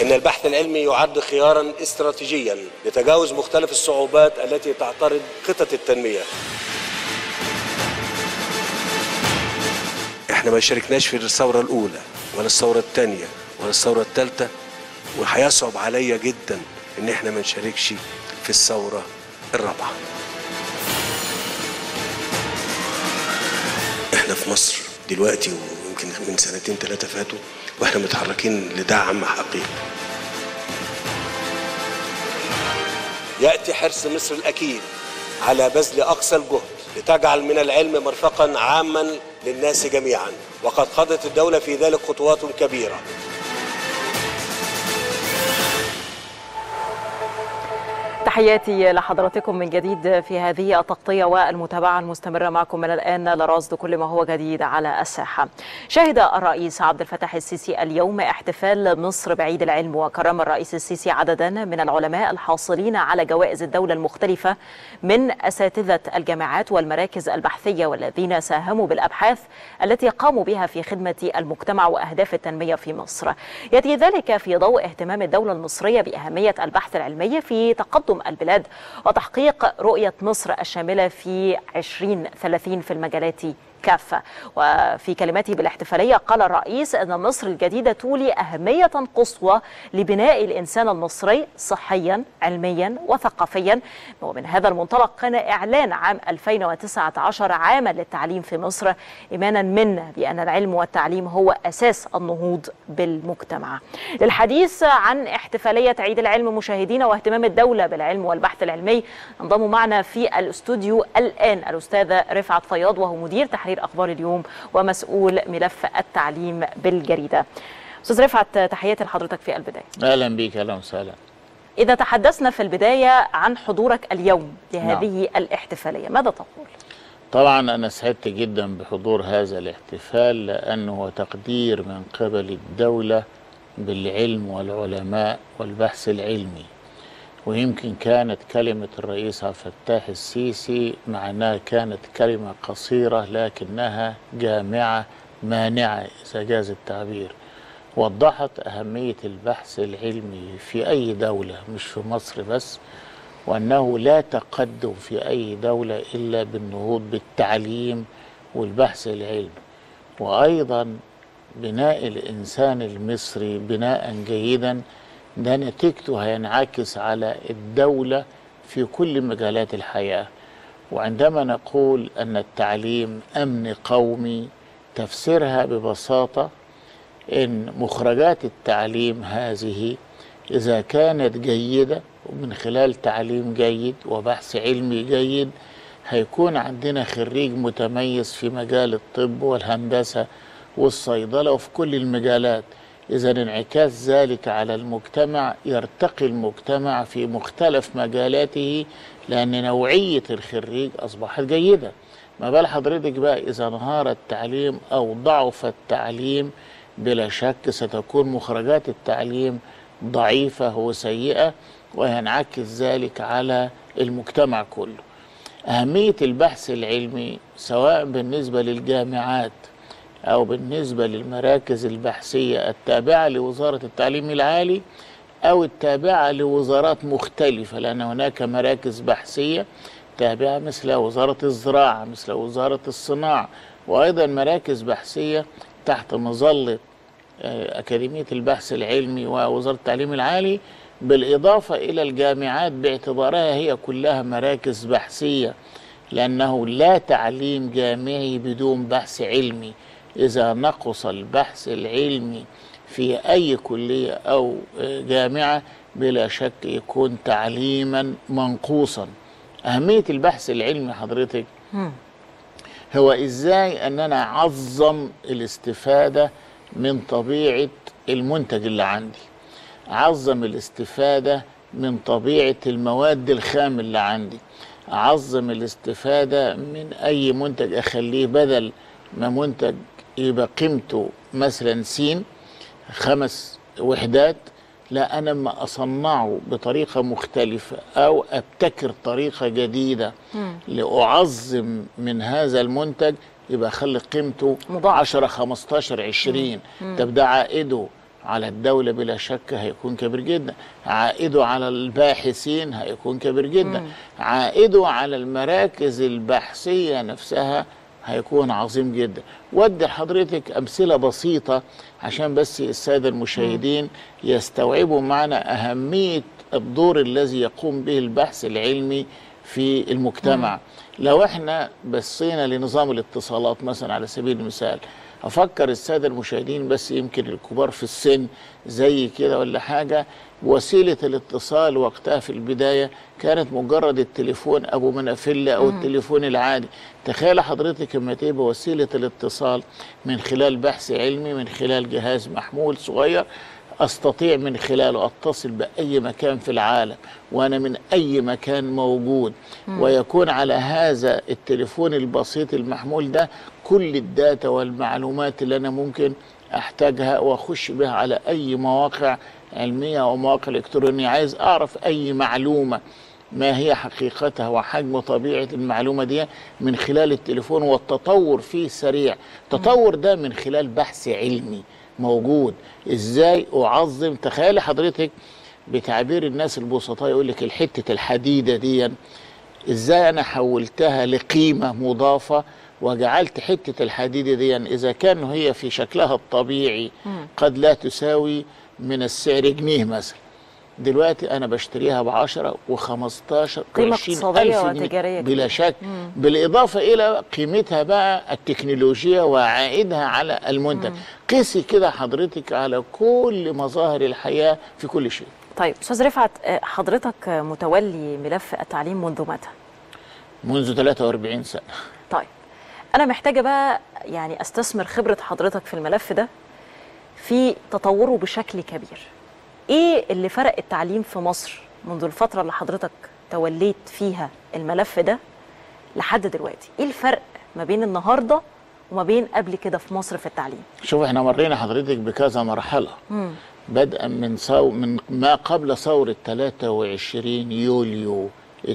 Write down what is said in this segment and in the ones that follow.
إن البحث العلمي يعد خيارا استراتيجيا لتجاوز مختلف الصعوبات التي تعترض خطط التنمية احنا ما شاركناش في الثورة الأولى ولا الثورة الثانية ولا الثورة الثالثة وهيصعب عليا جدا إن احنا ما نشاركش في الثورة الرابعة احنا في مصر دلوقتي ويمكن من سنتين ثلاثة فاتوا واحنا متحركين لدعم حقيقي يأتي حرص مصر الأكيد على بذل أقصى الجهد لتجعل من العلم مرفقا عاما للناس جميعا وقد خضت الدولة في ذلك خطوات كبيرة تحياتي لحضراتكم من جديد في هذه التغطية والمتابعة المستمرة معكم من الآن لرصد كل ما هو جديد على الساحة شهد الرئيس عبد الفتاح السيسي اليوم احتفال مصر بعيد العلم وكرم الرئيس السيسي عددا من العلماء الحاصلين على جوائز الدولة المختلفة من أساتذة الجامعات والمراكز البحثية والذين ساهموا بالأبحاث التي قاموا بها في خدمة المجتمع وأهداف التنمية في مصر يأتي ذلك في ضوء اهتمام الدولة المصرية بأهمية البحث العلمي في تقدم البلاد وتحقيق رؤية مصر الشاملة في 2030 في المجالات كافة وفي كلمته بالاحتفالية قال الرئيس أن مصر الجديدة تولي أهمية قصوى لبناء الإنسان المصري صحيا علميا وثقافيا ومن هذا المنطلق كان إعلان عام 2019 عاما للتعليم في مصر إيمانا منا بأن العلم والتعليم هو أساس النهوض بالمجتمع للحديث عن احتفالية عيد العلم مشاهدينا واهتمام الدولة بالعلم والبحث العلمي انضم معنا في الاستوديو الآن الأستاذ رفعت فياض وهو مدير تحرير تحرير اخبار اليوم ومسؤول ملف التعليم بالجريده. استاذ رفعت تحياتي لحضرتك في البدايه. اهلا بك اهلا وسهلا. اذا تحدثنا في البدايه عن حضورك اليوم لهذه نعم. الاحتفاليه، ماذا تقول؟ طبعا انا سعدت جدا بحضور هذا الاحتفال لانه تقدير من قبل الدوله بالعلم والعلماء والبحث العلمي. ويمكن كانت كلمة الرئيس عبد الفتاح السيسي معناها كانت كلمة قصيرة لكنها جامعة مانعة إذا جاز التعبير وضحت أهمية البحث العلمي في أي دولة مش في مصر بس وأنه لا تقدم في أي دولة إلا بالنهوض بالتعليم والبحث العلمي وأيضا بناء الإنسان المصري بناء جيداً ده نتيجته هينعكس على الدولة في كل مجالات الحياة وعندما نقول أن التعليم أمن قومي تفسيرها ببساطة أن مخرجات التعليم هذه إذا كانت جيدة ومن خلال تعليم جيد وبحث علمي جيد هيكون عندنا خريج متميز في مجال الطب والهندسة والصيدلة وفي كل المجالات إذا انعكاس ذلك على المجتمع يرتقي المجتمع في مختلف مجالاته لأن نوعية الخريج أصبحت جيدة ما بال حضرتك بقى إذا انهار التعليم أو ضعف التعليم بلا شك ستكون مخرجات التعليم ضعيفة وسيئة وينعكس ذلك على المجتمع كله أهمية البحث العلمي سواء بالنسبة للجامعات أو بالنسبة للمراكز البحثية التابعة لوزارة التعليم العالي أو التابعة لوزارات مختلفة لأن هناك مراكز بحثية تابعة مثل وزارة الزراعة مثل وزارة الصناعة وأيضا مراكز بحثية تحت مظلة أكاديمية البحث العلمي ووزارة التعليم العالي بالإضافة إلى الجامعات باعتبارها هي كلها مراكز بحثية لأنه لا تعليم جامعي بدون بحث علمي إذا نقص البحث العلمي في أي كلية أو جامعة بلا شك يكون تعليما منقوصا أهمية البحث العلمي حضرتك هو إزاي أننا أعظم الاستفادة من طبيعة المنتج اللي عندي أعظم الاستفادة من طبيعة المواد الخام اللي عندي أعظم الاستفادة من أي منتج أخليه بدل ما منتج يبقى قيمته مثلا سين خمس وحدات لا انا اما اصنعه بطريقه مختلفه او ابتكر طريقه جديده مم. لاعظم من هذا المنتج يبقى اخلي قيمته مضاعفة. 10 15 20 مم. طب ده عائده على الدولة بلا شك هيكون كبير جدا عائده على الباحثين هيكون كبير جدا عائده على المراكز البحثية نفسها هيكون عظيم جدا ودي حضرتك أمثلة بسيطة عشان بس السادة المشاهدين يستوعبوا معنى أهمية الدور الذي يقوم به البحث العلمي في المجتمع لو احنا بصينا لنظام الاتصالات مثلا على سبيل المثال افكر الساده المشاهدين بس يمكن الكبار في السن زي كده ولا حاجه وسيله الاتصال وقتها في البدايه كانت مجرد التليفون ابو منافله او التليفون العادي تخيل حضرتك لما تبقى وسيله الاتصال من خلال بحث علمي من خلال جهاز محمول صغير استطيع من خلاله اتصل باي مكان في العالم وانا من اي مكان موجود ويكون على هذا التليفون البسيط المحمول ده كل الداتا والمعلومات اللي انا ممكن احتاجها واخش بها على اي مواقع علميه او مواقع الكترونيه عايز اعرف اي معلومه ما هي حقيقتها وحجم طبيعه المعلومه دي من خلال التليفون والتطور فيه سريع التطور ده من خلال بحث علمي موجود ازاي اعظم تخيلي حضرتك بتعبير الناس البسطاء يقول لك الحته الحديده دي ازاي انا حولتها لقيمه مضافه وجعلت حته الحديده دي اذا كان هي في شكلها الطبيعي قد لا تساوي من السعر جنيه مثلا دلوقتي انا بشتريها ب 10 و15 قيمة و20 اقتصادية الف جنيه وتجارية بلا شك بالاضافه الى قيمتها بقى التكنولوجيا وعائدها على المنتج قيسي كده حضرتك على كل مظاهر الحياه في كل شيء طيب استاذ رفعت آه، حضرتك آه، متولي ملف التعليم منذ متى منذ 43 سنه طيب انا محتاجه بقى يعني استثمر خبره حضرتك في الملف ده في تطوره بشكل كبير ايه اللي فرق التعليم في مصر منذ الفتره اللي حضرتك توليت فيها الملف ده لحد دلوقتي ايه الفرق ما بين النهارده وما بين قبل كده في مصر في التعليم شوف احنا مرينا حضرتك بكذا مرحله بدءا من صو من ما قبل ثوره 23 يوليو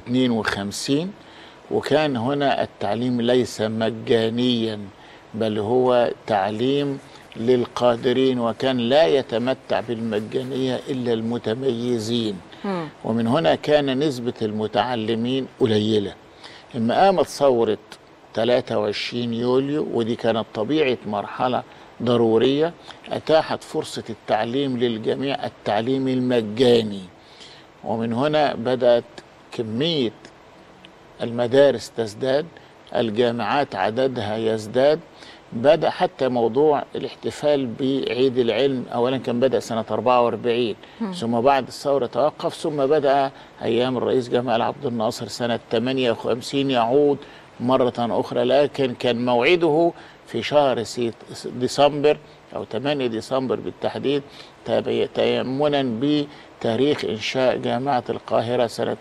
52 وكان هنا التعليم ليس مجانيا بل هو تعليم للقادرين وكان لا يتمتع بالمجانيه الا المتميزين ومن هنا كان نسبه المتعلمين قليله لما قامت ثوره 23 يوليو ودي كانت طبيعه مرحله ضروريه اتاحت فرصه التعليم للجميع التعليم المجاني ومن هنا بدات كميه المدارس تزداد الجامعات عددها يزداد بدا حتى موضوع الاحتفال بعيد العلم اولا كان بدا سنه 44 ثم بعد الثوره توقف ثم بدا ايام الرئيس جمال عبد الناصر سنه 58 يعود مره اخرى لكن كان موعده في شهر سيت- ديسمبر او 8 ديسمبر بالتحديد تبي- تيمنا بتاريخ انشاء جامعه القاهره سنه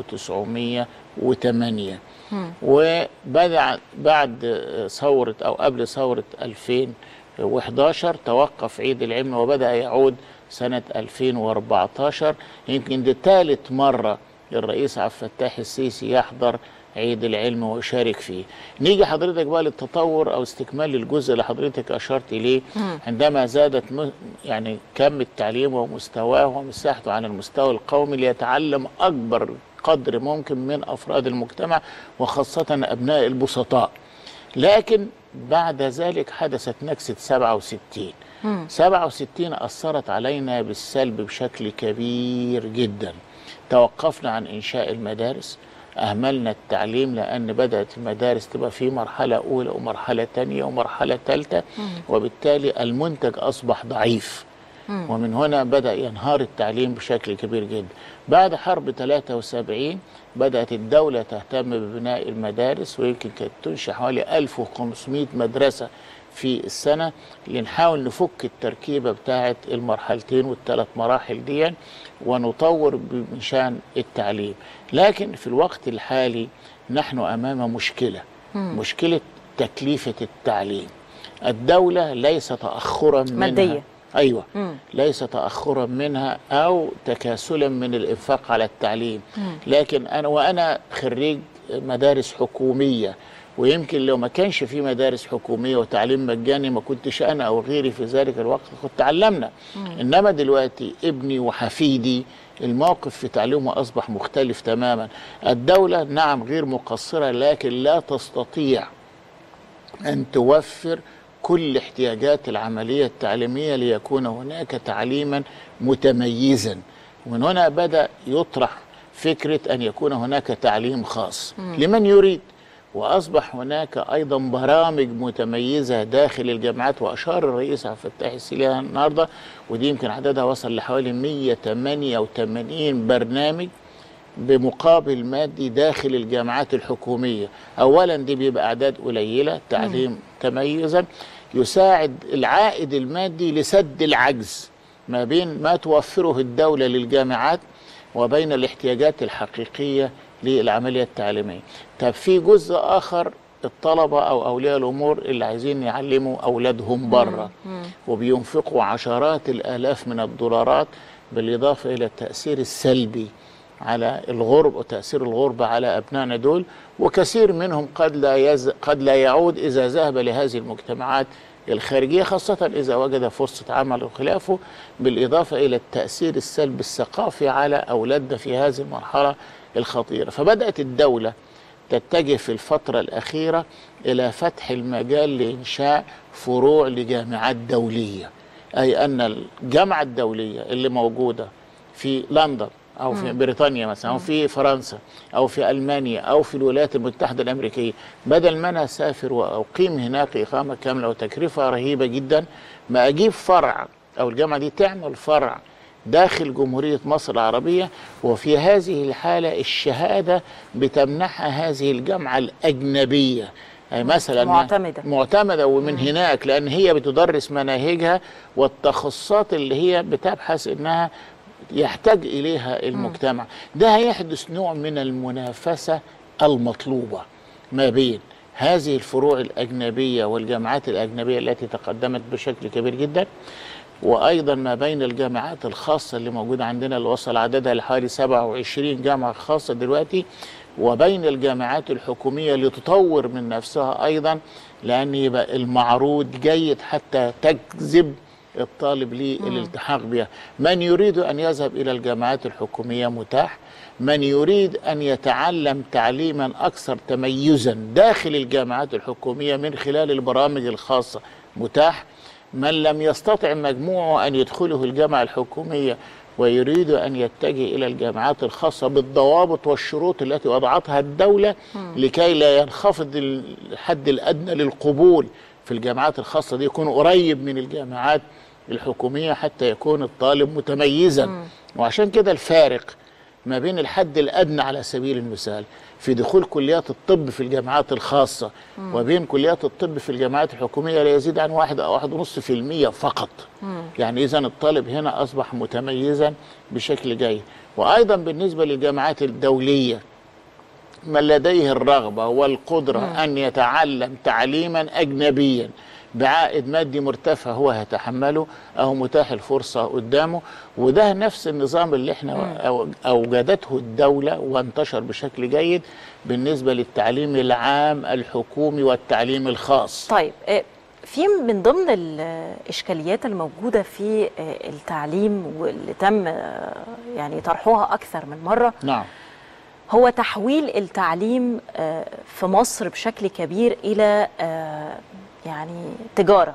1908 وبدأ بعد ثورة أو قبل ثورة 2011 توقف عيد العلم وبدأ يعود سنة 2014 يمكن دي ثالث مرة الرئيس عبد الفتاح السيسي يحضر عيد العلم ويشارك فيه نيجي حضرتك بقى للتطور او استكمال الجزء اللي حضرتك اشرت اليه عندما زادت م- يعني كم التعليم ومستواه ومساحته على المستوى القومي ليتعلم اكبر قدر ممكن من افراد المجتمع وخاصه ابناء البسطاء لكن بعد ذلك حدثت نكسة 67 67 أثرت علينا بالسلب بشكل كبير جدا توقفنا عن إنشاء المدارس أهملنا التعليم لأن بدأت المدارس تبقى في مرحلة أولى ومرحلة تانية ومرحلة ثالثة وبالتالي المنتج أصبح ضعيف ومن هنا بدأ ينهار التعليم بشكل كبير جدا بعد حرب 73 بدأت الدولة تهتم ببناء المدارس ويمكن كانت تنشئ حوالي 1500 مدرسة في السنة لنحاول نفك التركيبة بتاعة المرحلتين والثلاث مراحل دي ونطور من شأن التعليم لكن في الوقت الحالي نحن أمام مشكلة مشكلة تكلفة التعليم الدولة ليس تأخرا منها مادية. ايوه مم. ليس تاخرا منها او تكاسلا من الانفاق على التعليم لكن انا وانا خريج مدارس حكوميه ويمكن لو ما كانش في مدارس حكوميه وتعليم مجاني ما كنتش انا او غيري في ذلك الوقت كنت علمنا انما دلوقتي ابني وحفيدي الموقف في تعليمه اصبح مختلف تماما الدوله نعم غير مقصره لكن لا تستطيع أن توفر كل احتياجات العملية التعليمية ليكون هناك تعليما متميزا ومن هنا بدأ يطرح فكرة أن يكون هناك تعليم خاص لمن يريد وأصبح هناك أيضا برامج متميزة داخل الجامعات وأشار الرئيس عبد الفتاح السيسي النهاردة ودي يمكن عددها وصل لحوالي 188 برنامج بمقابل مادي داخل الجامعات الحكومية أولا دي بيبقى أعداد قليلة تعليم تميزا يساعد العائد المادي لسد العجز ما بين ما توفره الدولة للجامعات وبين الاحتياجات الحقيقية للعملية التعليمية طب في جزء آخر الطلبة أو أولياء الأمور اللي عايزين يعلموا أولادهم بره وبينفقوا عشرات الآلاف من الدولارات بالإضافة إلى التأثير السلبي على الغرب وتأثير الغربة على أبنائنا دول وكثير منهم قد لا يز... قد لا يعود إذا ذهب لهذه المجتمعات الخارجية خاصة إذا وجد فرصة عمل وخلافه بالإضافة إلى التأثير السلبي الثقافي على أولادنا في هذه المرحلة الخطيرة فبدأت الدولة تتجه في الفترة الأخيرة إلى فتح المجال لإنشاء فروع لجامعات دولية أي أن الجامعة الدولية اللي موجودة في لندن او في بريطانيا مثلا او في فرنسا او في المانيا او في الولايات المتحده الامريكيه بدل ما انا اسافر واقيم هناك اقامه كامله وتكلفه رهيبه جدا ما اجيب فرع او الجامعه دي تعمل فرع داخل جمهوريه مصر العربيه وفي هذه الحاله الشهاده بتمنحها هذه الجامعه الاجنبيه يعني مثلا معتمدة. معتمده ومن هناك لان هي بتدرس مناهجها والتخصصات اللي هي بتبحث انها يحتاج اليها المجتمع ده هيحدث نوع من المنافسه المطلوبه ما بين هذه الفروع الاجنبيه والجامعات الاجنبيه التي تقدمت بشكل كبير جدا وايضا ما بين الجامعات الخاصه اللي موجوده عندنا اللي وصل عددها لحوالي 27 جامعه خاصه دلوقتي وبين الجامعات الحكوميه اللي تطور من نفسها ايضا لان يبقى المعروض جيد حتى تجذب الطالب للالتحاق بها من يريد أن يذهب إلى الجامعات الحكومية متاح من يريد أن يتعلم تعليما أكثر تميزا داخل الجامعات الحكومية من خلال البرامج الخاصة متاح من لم يستطع مجموعه أن يدخله الجامعة الحكومية ويريد أن يتجه إلى الجامعات الخاصة بالضوابط والشروط التي وضعتها الدولة لكي لا ينخفض الحد الأدنى للقبول في الجامعات الخاصة دي يكون قريب من الجامعات الحكومية حتى يكون الطالب متميزا وعشان كده الفارق ما بين الحد الأدنى على سبيل المثال في دخول كليات الطب في الجامعات الخاصة وبين كليات الطب في الجامعات الحكومية لا يزيد عن واحد أو واحد ونص في المية فقط يعني إذا الطالب هنا أصبح متميزا بشكل جيد وأيضا بالنسبة للجامعات الدولية من لديه الرغبة والقدرة مم. أن يتعلم تعليما أجنبيا بعائد مادي مرتفع هو يتحمله أو متاح الفرصة قدامه وده نفس النظام اللي احنا أو- أوجدته الدولة وانتشر بشكل جيد بالنسبة للتعليم العام الحكومي والتعليم الخاص طيب آه، في من ضمن الإشكاليات الموجودة في آه، التعليم واللي تم آه، يعني طرحها أكثر من مرة نعم هو تحويل التعليم آه، في مصر بشكل كبير إلى آه، يعني تجارة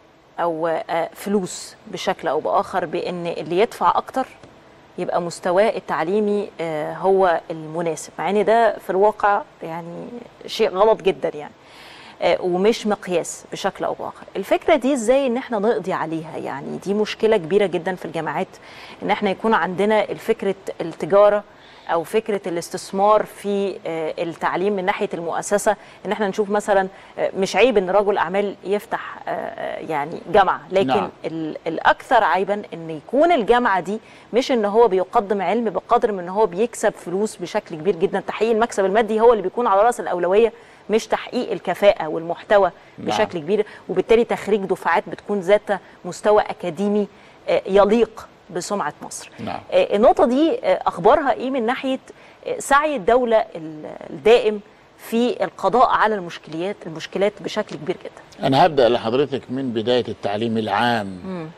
أو آه، فلوس بشكل أو بآخر بأن اللي يدفع أكتر يبقى مستواه التعليمي آه، هو المناسب مع ان ده في الواقع يعني شيء غلط جدا يعني آه، ومش مقياس بشكل او باخر الفكره دي ازاي ان احنا نقضي عليها يعني دي مشكله كبيره جدا في الجامعات ان احنا يكون عندنا الفكره التجاره او فكره الاستثمار في آه، التعليم من ناحيه المؤسسه ان احنا نشوف مثلا آه، مش عيب ان رجل اعمال يفتح آه، آه، يعني جامعه لكن نعم. ال- الاكثر عيبا ان يكون الجامعه دي مش ان هو بيقدم علم بقدر من ان هو بيكسب فلوس بشكل كبير جدا تحقيق المكسب المادي هو اللي بيكون على راس الاولويه مش تحقيق الكفاءه والمحتوى نعم. بشكل كبير وبالتالي تخريج دفعات بتكون ذات مستوى اكاديمي آه، يليق بسمعه مصر نعم آه، النقطه دي آه، اخبارها ايه من ناحيه آه، سعي الدوله ال- الدائم في القضاء على المشكلات المشكلات بشكل كبير جدا أنا هبدأ لحضرتك من بداية التعليم العام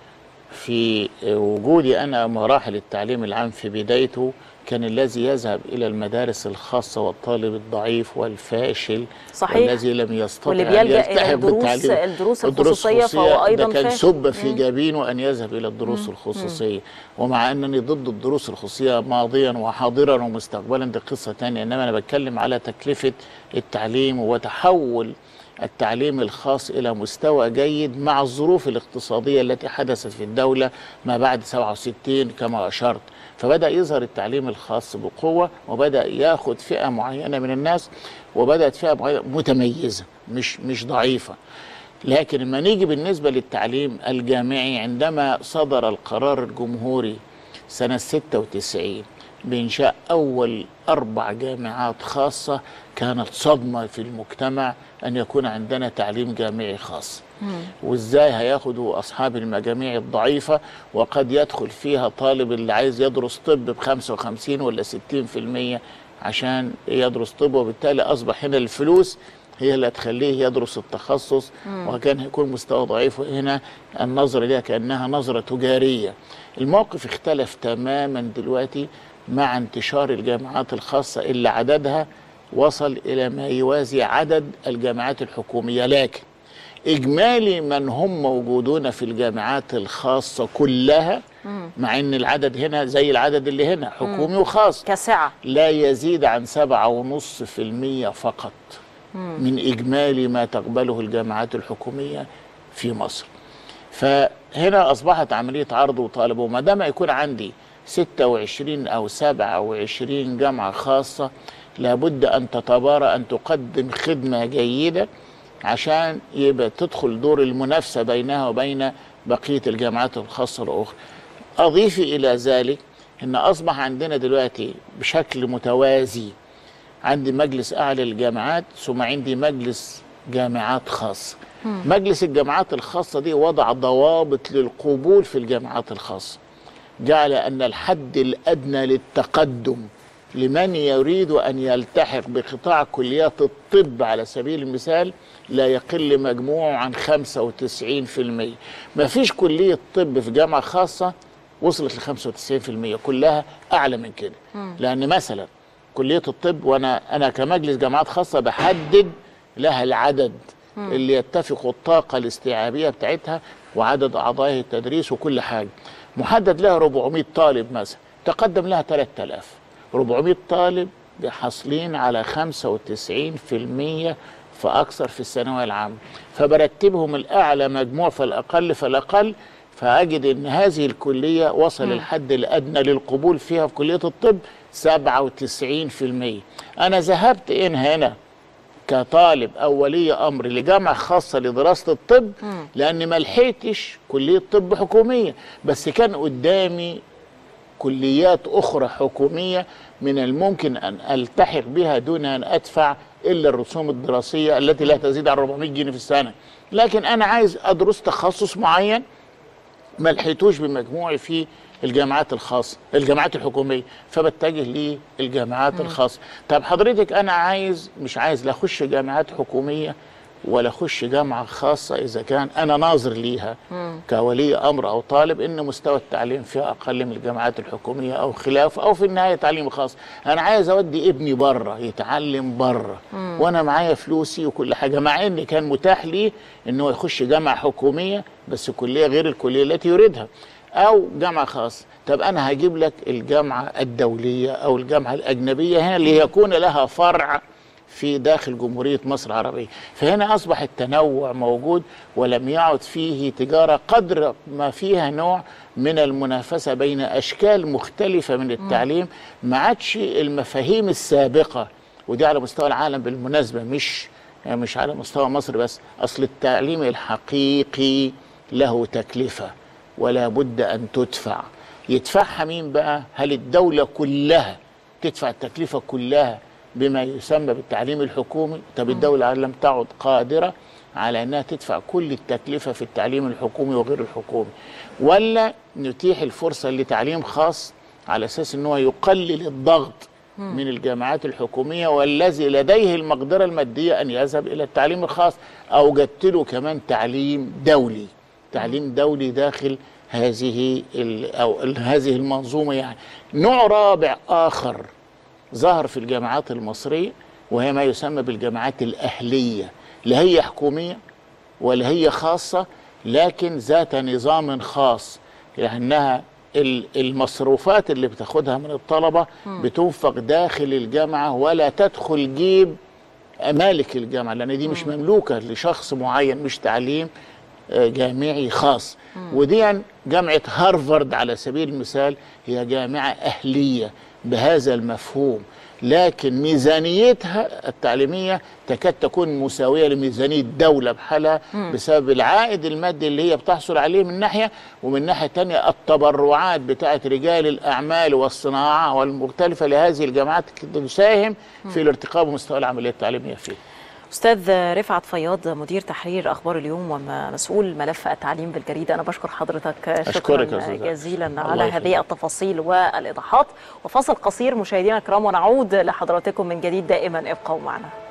في وجودي أنا مراحل التعليم العام في بدايته كان الذي يذهب إلى المدارس الخاصة والطالب الضعيف والفاشل صحيح. والذي لم يستطع واللي أن بيلجأ إلى يلتحق الدروس- بالتعليم. الدروس الدروس الخصوصية فهو أيضاً ده كان فاشل. سب في جبينه أن يذهب إلى الدروس الخصوصية ومع أنني ضد الدروس الخصوصية ماضيا وحاضرا ومستقبلا دي قصة تانية إنما أنا بتكلم على تكلفة التعليم وتحول التعليم الخاص إلى مستوى جيد مع الظروف الاقتصادية التي حدثت في الدولة ما بعد 67 كما أشرت فبدأ يظهر التعليم الخاص بقوة وبدأ ياخد فئة معينة من الناس وبدأت فئة معينة متميزة مش مش ضعيفة لكن لما نيجي بالنسبة للتعليم الجامعي عندما صدر القرار الجمهوري سنة 96 بإنشاء أول أربع جامعات خاصة كانت صدمة في المجتمع أن يكون عندنا تعليم جامعي خاص وإزاي هياخدوا أصحاب المجاميع الضعيفة وقد يدخل فيها طالب اللي عايز يدرس طب ب 55 ولا 60% عشان يدرس طب وبالتالي أصبح هنا الفلوس هي اللي هتخليه يدرس التخصص وكان هيكون مستوى ضعيف وهنا النظرة ليها كأنها نظرة تجارية الموقف اختلف تماما دلوقتي مع انتشار الجامعات الخاصة اللي عددها وصل إلى ما يوازي عدد الجامعات الحكومية لكن إجمالي من هم موجودون في الجامعات الخاصة كلها مع أن العدد هنا زي العدد اللي هنا حكومي وخاص كسعة لا يزيد عن سبعة ونص في المية فقط من إجمالي ما تقبله الجامعات الحكومية في مصر فهنا أصبحت عملية عرض وطلب وما دام يكون عندي 26 أو 27 جامعة خاصة لابد أن تتبارى أن تقدم خدمة جيدة عشان يبقى تدخل دور المنافسة بينها وبين بقية الجامعات الخاصة الأخرى أضيف إلى ذلك أن أصبح عندنا دلوقتي بشكل متوازي عندي مجلس أعلى للجامعات ثم عندي مجلس جامعات خاصة مجلس الجامعات الخاصة دي وضع ضوابط للقبول في الجامعات الخاصة جعل أن الحد الأدنى للتقدم لمن يريد أن يلتحق بقطاع كليات الطب على سبيل المثال لا يقل مجموعه عن 95% ما فيش كلية طب في جامعة خاصة وصلت ل 95% كلها أعلى من كده لأن مثلا كلية الطب وأنا أنا كمجلس جامعات خاصة بحدد لها العدد اللي يتفق الطاقة الاستيعابية بتاعتها وعدد أعضاء التدريس وكل حاجة محدد لها 400 طالب مثلا تقدم لها 3000 400 طالب حاصلين على 95% فأكثر في الثانوية العامة فبرتبهم الأعلى مجموع فالأقل فالأقل فأجد أن هذه الكلية وصل الحد الأدنى للقبول فيها في كلية الطب 97% أنا ذهبت إن هنا كطالب او ولي امر لجامعه خاصه لدراسه الطب لان ما لحقتش كليه طب حكوميه بس كان قدامي كليات اخرى حكوميه من الممكن ان التحق بها دون ان ادفع الا الرسوم الدراسيه التي لا تزيد عن 400 جنيه في السنه لكن انا عايز ادرس تخصص معين ما لحقتوش بمجموعي في الجامعات الخاصة الجامعات الحكومية فبتجه للجامعات الخاصة طب حضرتك أنا عايز مش عايز لا أخش جامعات حكومية ولا أخش جامعة خاصة إذا كان أنا ناظر ليها كولي أمر أو طالب إن مستوى التعليم فيها أقل من الجامعات الحكومية أو خلاف أو في النهاية تعليم خاص أنا عايز أودي ابني بره يتعلم بره وأنا معايا فلوسي وكل حاجة مع إن كان متاح لي إن هو يخش جامعة حكومية بس كلية غير الكلية التي يريدها او جامعه خاصه طب انا هجيب لك الجامعه الدوليه او الجامعه الاجنبيه هنا ليكون لها فرع في داخل جمهوريه مصر العربيه فهنا اصبح التنوع موجود ولم يعد فيه تجاره قدر ما فيها نوع من المنافسه بين اشكال مختلفه من التعليم ما عادش المفاهيم السابقه ودي على مستوى العالم بالمناسبه مش يعني مش على مستوى مصر بس اصل التعليم الحقيقي له تكلفه ولا بد أن تدفع يدفعها مين بقى هل الدولة كلها تدفع التكلفة كلها بما يسمى بالتعليم الحكومي طب الدولة لم تعد قادرة على أنها تدفع كل التكلفة في التعليم الحكومي وغير الحكومي ولا نتيح الفرصة لتعليم خاص على أساس أنه يقلل الضغط من الجامعات الحكومية والذي لديه المقدرة المادية أن يذهب إلى التعليم الخاص أوجدت له كمان تعليم دولي تعليم دولي داخل هذه ال- أو ال- هذه المنظومة يعني نوع رابع آخر ظهر في الجامعات المصرية وهي ما يسمى بالجامعات الأهلية لا هي حكومية ولا هي خاصة لكن ذات نظام خاص لأنها ال- المصروفات اللي بتاخدها من الطلبة بتنفق داخل الجامعة ولا تدخل جيب مالك الجامعة لأن دي مش مملوكة لشخص معين مش تعليم آه، جامعي خاص ودي جامعة هارفارد على سبيل المثال هي جامعة أهلية بهذا المفهوم لكن ميزانيتها التعليمية تكاد تكون مساوية لميزانية دولة بحالها بسبب العائد المادي اللي هي بتحصل عليه من ناحية ومن ناحية تانية التبرعات بتاعت رجال الأعمال والصناعة والمختلفة لهذه الجامعات تساهم في الارتقاء بمستوى العملية التعليمية فيه استاذ رفعت فياض مدير تحرير اخبار اليوم ومسؤول ملف التعليم بالجريده انا بشكر حضرتك أشكرك يا شكرا أستاذ جزيلا الله على يخليك. هذه التفاصيل والايضاحات وفاصل قصير مشاهدينا الكرام ونعود لحضراتكم من جديد دائما ابقوا معنا